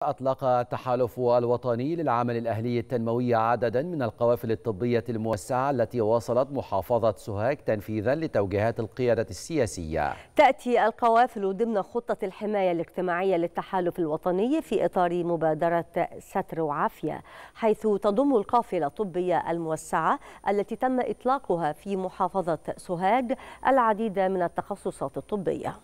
أطلق التحالف الوطني للعمل الأهلي التنموي عددا من القوافل الطبية الموسعة التي وصلت محافظة سوهاج تنفيذا لتوجيهات القيادة السياسية تأتي القوافل ضمن خطة الحماية الاجتماعية للتحالف الوطني في إطار مبادرة ستر وعافية حيث تضم القافلة الطبية الموسعة التي تم إطلاقها في محافظة سوهاج العديد من التخصصات الطبية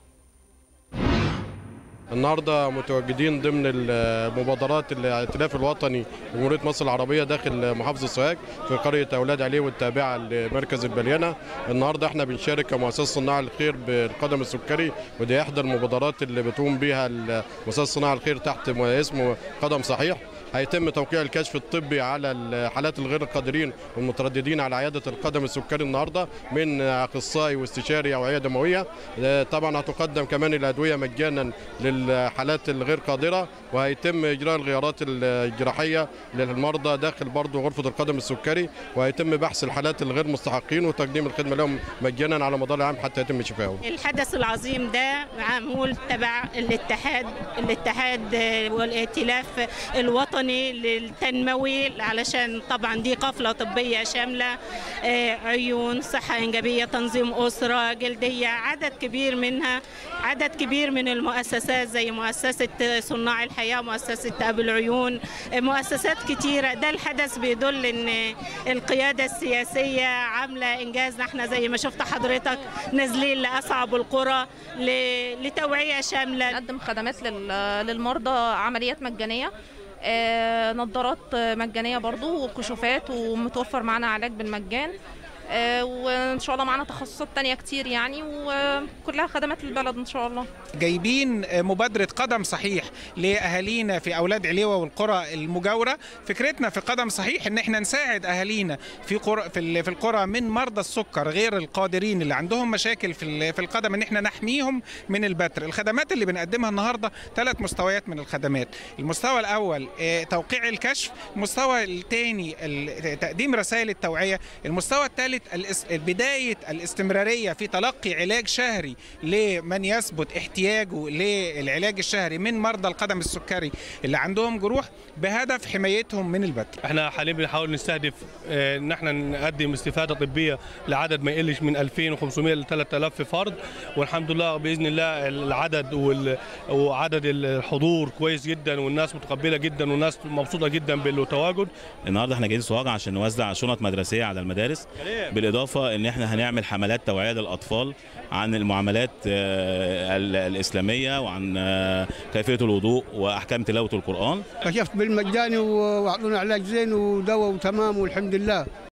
النهارده متواجدين ضمن المبادرات الائتلاف الوطني لجمهوريه مصر العربيه داخل محافظه سوهاج في قريه اولاد عليه التابعه لمركز البليانه النهارده احنا بنشارك كمؤسسه صناع الخير بالقدم السكري ودي احدى المبادرات اللي بتقوم بها مؤسسه صناع الخير تحت اسم قدم صحيح هيتم توقيع الكشف الطبي على الحالات الغير القادرين والمترددين على عياده القدم السكري النهارده من اخصائي واستشاري اوعيه دمويه طبعا هتقدم كمان الادويه مجانا للحالات الغير قادره وهيتم اجراء الغيارات الجراحيه للمرضى داخل برضه غرفه القدم السكري وهيتم بحث الحالات الغير مستحقين وتقديم الخدمه لهم مجانا على مدار العام حتى يتم شفائهم. الحدث العظيم ده معمول تبع الاتحاد الاتحاد والائتلاف الوطني الوطني للتنموي علشان طبعا دي قفله طبيه شامله عيون صحه انجابيه تنظيم اسره جلديه عدد كبير منها عدد كبير من المؤسسات زي مؤسسه صناع الحياه مؤسسه ابو العيون مؤسسات كتيره ده الحدث بيدل ان القياده السياسيه عامله انجاز احنا زي ما شفت حضرتك نازلين لاصعب القرى لتوعيه شامله نقدم خدمات للمرضى عمليات مجانيه آه، نظارات مجانيه برضو وكشوفات ومتوفر معانا علاج بالمجان آه، وان شاء الله معانا تخصصات تانية كتير يعني وكلها خدمات للبلد ان شاء الله جايبين مبادرة قدم صحيح لأهالينا في أولاد عليوة والقرى المجاورة فكرتنا في قدم صحيح إن احنا نساعد أهالينا في قرى في, في القرى من مرضى السكر غير القادرين اللي عندهم مشاكل في في القدم إن احنا نحميهم من البتر الخدمات اللي بنقدمها النهاردة ثلاث مستويات من الخدمات المستوى الأول توقيع الكشف المستوى الثاني تقديم رسائل التوعية المستوى الثالث بداية الاستمرارية في تلقي علاج شهري لمن يثبت احتياجه للعلاج الشهري من مرضى القدم السكري اللي عندهم جروح بهدف حمايتهم من البتر. احنا حاليا بنحاول نستهدف ان احنا نقدم استفاده طبيه لعدد ما يقلش من 2500 ل 3000 فرد والحمد لله باذن الله العدد وعدد الحضور كويس جدا والناس متقبله جدا والناس مبسوطه جدا بالتواجد. النهارده احنا جايين سواج عشان نوزع شنط مدرسيه على المدارس بالاضافه ان احنا هنعمل حملات توعيه للاطفال عن المعاملات الاسلاميه وعن كيفيه الوضوء واحكام تلاوه القران كشفت بالمجاني واعطونا علاج زين ودواء وتمام والحمد لله